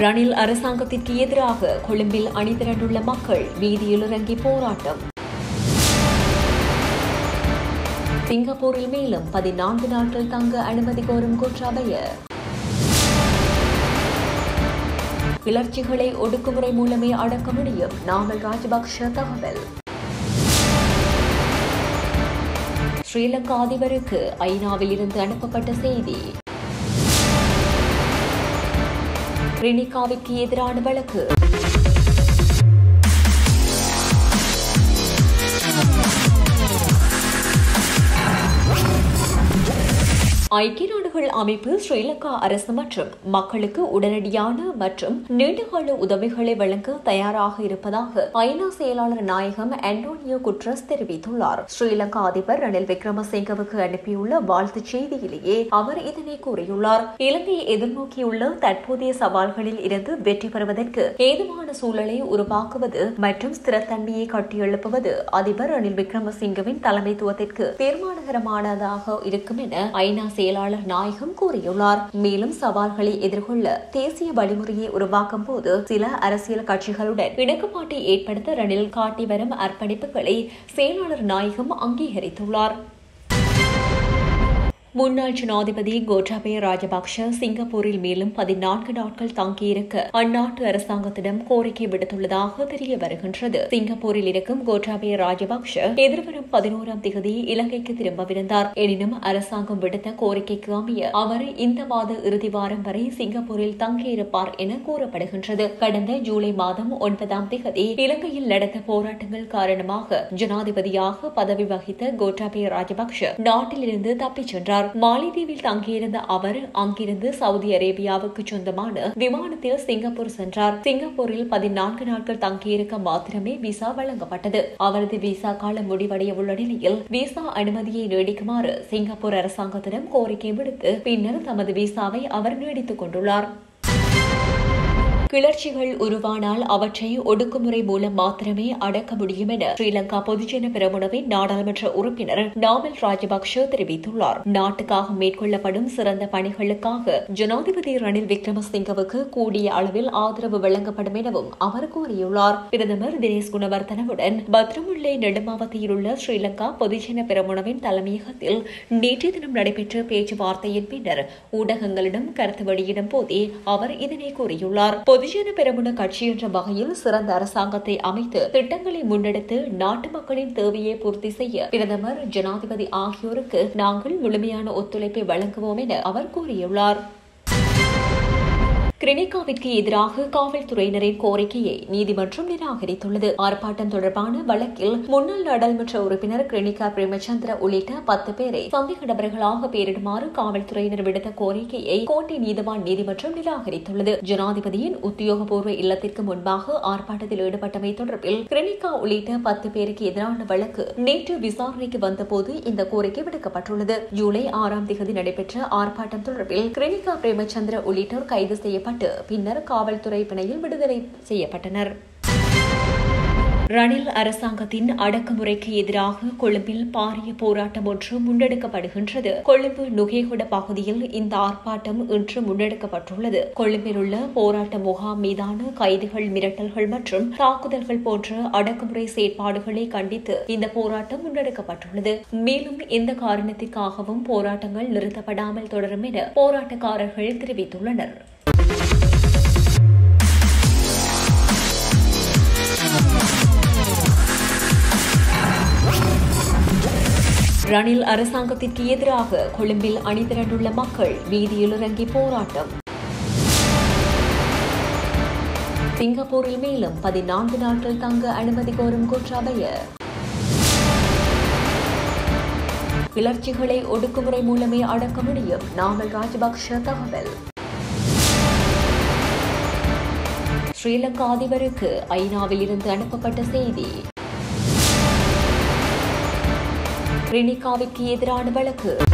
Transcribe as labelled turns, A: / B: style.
A: ரணில் அரசாங்கத்திற்கு எதிராக கொழும்பில் அணிதிரண்டுள்ள மக்கள் வீதியில் இறங்கி போராட்டம் சிங்கப்பூரில் மேலும் பதினான்கு நாட்கள் தங்க அனுமதி கோரும் கோட்டாபய கிளர்ச்சிகளை ஒடுக்குமுறை மூலமே அடக்க முடியும் நாமல் ராஜபக்ஷ தகவல் ஸ்ரீலங்கா அதிபருக்கு ஐநாவில் இருந்து அனுப்பப்பட்ட செய்தி ரினிகாவிற்கு எதிரான வழக்கு ஐக்கிய நாடுகள் அமைப்பு ஸ்ரீலங்கா அரசு மற்றும் மக்களுக்கு உடனடியான மற்றும் நீண்டகால உதவிகளை வழங்க தயாராக இருப்பதாக ஐநா செயலாளர் நாயகம் அண்டோனியோ குட்ரஸ் தெரிவித்துள்ளார் ஸ்ரீலங்கா அதிபர் ரணில் விக்ரமசிங்கவுக்கு அனுப்பியுள்ள வாழ்த்துச் செய்தியிலேயே அவர் இதனை கூறியுள்ளார் இலங்கையை எதிர்நோக்கியுள்ள தற்போதைய சவால்களில் இருந்து வெற்றி பெறுவதற்கு ஏதுவான சூழலை உருவாக்குவது மற்றும் ஸ்திரத்தன்மையை கட்டியெழுப்புவது அதிபர் ரணில் விக்ரமசிங்கவின் தலைமைத்துவத்திற்கு தீர்மானகரமானதாக இருக்கும் என ஐநா செயலாளர் நாயகம் கூறியுள்ளார் மேலும் சவால்களை எதிர்கொள்ள தேசிய வழிமுறையை உருவாக்கும் போது சில அரசியல் கட்சிகளுடன் இணக்கப்பாட்டை ஏற்படுத்த ரணில் காட்டி வரும் அர்ப்பணிப்புகளை செயலாளர் நாயகம் அங்கீகரித்துள்ளார் முன்னாள் ஜனாதிபதி கோட்டாபய ராஜபக்ஷ சிங்கப்பூரில் மேலும் பதினான்கு நாட்கள் தங்கியிருக்க அந்நாட்டு அரசாங்கத்திடம் கோரிக்கை விடுத்துள்ளதாக தெரிய வருகின்றது சிங்கப்பூரில் இருக்கும் கோட்டாபய ராஜபக்ஷ எதிர்வரும் பதினோராம் தேதி இலங்கைக்கு திரும்பவிருந்தார் எனினும் அரசாங்கம் விடுத்த கோரிக்கைக்கு அமைய அவர் இந்த மாத இறுதி வாரம் வரை சிங்கப்பூரில் தங்கியிருப்பார் என கூறப்படுகின்றது கடந்த ஜூலை மாதம் ஒன்பதாம் தேதி இலங்கையில் நடந்த போராட்டங்கள் காரணமாக ஜனாதிபதியாக பதவி வகித்த கோட்டாபய ராஜபக்ஷ நாட்டிலிருந்து தப்பிச் சென்றார் மாலிதீவில் தங்கியிருந்த அவர் அங்கிருந்து சவுதி அரேபியாவுக்கு சொந்தமான விமானத்தில் சிங்கப்பூர் சென்றார் சிங்கப்பூரில் பதினான்கு நாட்கள் தங்கியிருக்க மாத்திரமே விசா வழங்கப்பட்டது அவரது விசா காலம் முடிவடைய உள்ள நிலையில் விசா அனுமதியை நீடிக்குமாறு சிங்கப்பூர் அரசாங்கத்திடம் கோரிக்கை விடுத்து பின்னர் தமது விசாவை அவர் நீடித்துக் கொண்டுள்ளார் கிளர்ச்சிகள் உருவானால் அவற்றை ஒடுக்குமுறை மூலம் மாத்திரமே அடக்க முடியும் என ஸ்ரீலங்கா பொதுஜன பிரமுனவின் நாடாளுமன்ற உறுப்பினர் நாமல் ராஜபக்ஷ தெரிவித்துள்ளார் நாட்டுக்காக மேற்கொள்ளப்படும் சிறந்த பணிகளுக்காக ஜனாதிபதி ரணில் விக்ரமசிங்கவுக்கு கூடிய அளவில் ஆதரவு வழங்கப்படும் எனவும் அவர் கூறியுள்ளார் பிரதமர் தினேஷ் குணவர்தனவுடன் பத்ரமுல்லை நெடுமாவத்தியில் உள்ள ஸ்ரீலங்கா பொதுஜன பிரமுனவின் தலைமையகத்தில் நேற்றைய தினம் நடைபெற்ற பேச்சுவார்த்தையின் பின்னர் ஊடகங்களிடம் கருத்து வெளியிடும் போதே அவர் இதனை கூறியுள்ளார் பொதுஜன பெரமுன கட்சி என்ற வகையில் சிறந்த அரசாங்கத்தை அமைத்து திட்டங்களை முன்னெடுத்து நாட்டு மக்களின் தேவையை பூர்த்தி செய்ய பிரதமர் ஜனாதிபதி ஆகியோருக்கு நாங்கள் முழுமையான ஒத்துழைப்பை வழங்குவோம் என அவர் கூறியுள்ளார் கிரினிகாவிற்கு எதிராக காவல்துறையினரின் கோரிக்கையை நீதிமன்றம் நிராகரித்துள்ளது ஆர்ப்பாட்டம் தொடர்பான வழக்கில் முன்னாள் நாடாளுமன்ற உறுப்பினர் கிரினிகா பிரேமச்சந்திர உள்ளிட்ட பத்து பேரை சந்தேக நபர்களாக பெயரிடுமாறு காவல்துறையினர் விடுத்த கோரிக்கையை கோட்டை நீதிவான் நீதிமன்றம் நிராகரித்துள்ளது ஜனாதிபதியின் உத்தியோகபூர்வ இல்லத்திற்கு முன்பாக ஆர்ப்பாட்டத்தில் ஈடுபட்டமை தொடர்பில் கிரினிகா உள்ளிட்ட பத்து பேருக்கு எதிரான வழக்கு நேற்று விசாரணைக்கு வந்தபோது இந்த கோரிக்கை விடுக்கப்பட்டுள்ளது ஜூலை ஆறாம் தேதி நடைபெற்ற ஆர்ப்பாட்டம் தொடர்பில் கிரினிகா பிரேமச்சந்திர உள்ளிட்டோர் கைது செய்யப்பட்டு செய்யப்பட்டு பின்னர் காவல்துறை பிணையில் விடுதலை செய்யப்பட்டனர் ரணில் அரசாங்கத்தின் அடக்குமுறைக்கு எதிராக கொழும்பில் பாரிய போராட்டம் ஒன்று முன்னெடுக்கப்படுகின்றது கொழும்பு நுகேகுட பகுதியில் இந்த ஆர்ப்பாட்டம் இன்று முன்னெடுக்கப்பட்டுள்ளது கொழும்பில் உள்ள போராட்ட முகாம் மீதான கைதுகள் மிரட்டல்கள் மற்றும் தாக்குதல்கள் போன்ற அடக்குமுறை செயற்பாடுகளை கண்டித்து இந்த போராட்டம் முன்னெடுக்கப்பட்டுள்ளது மேலும் எந்த காரணத்திற்காகவும் போராட்டங்கள் நிறுத்தப்படாமல் தொடரும் என போராட்டக்காரர்கள் தெரிவித்துள்ளனர் ரணில் அரசாங்கத்திற்கு எதிராக கொழும்பில் அணிதிரண்டுள்ள மக்கள் வீதியில் இறங்கி போராட்டம் சிங்கப்பூரில் மேலும் பதினான்கு நாட்கள் தங்க அனுமதி கோரும் கோட்டாபய கிளர்ச்சிகளை ஒடுக்குமுறை மூலமே அடக்க முடியும் நாமல் ராஜபக்ஷ தகவல் ஸ்ரீலங்கா அதிபருக்கு ஐநாவில் இருந்து அனுப்பப்பட்ட செய்தி ரினிகாவிற்கு எதிரான வழக்கு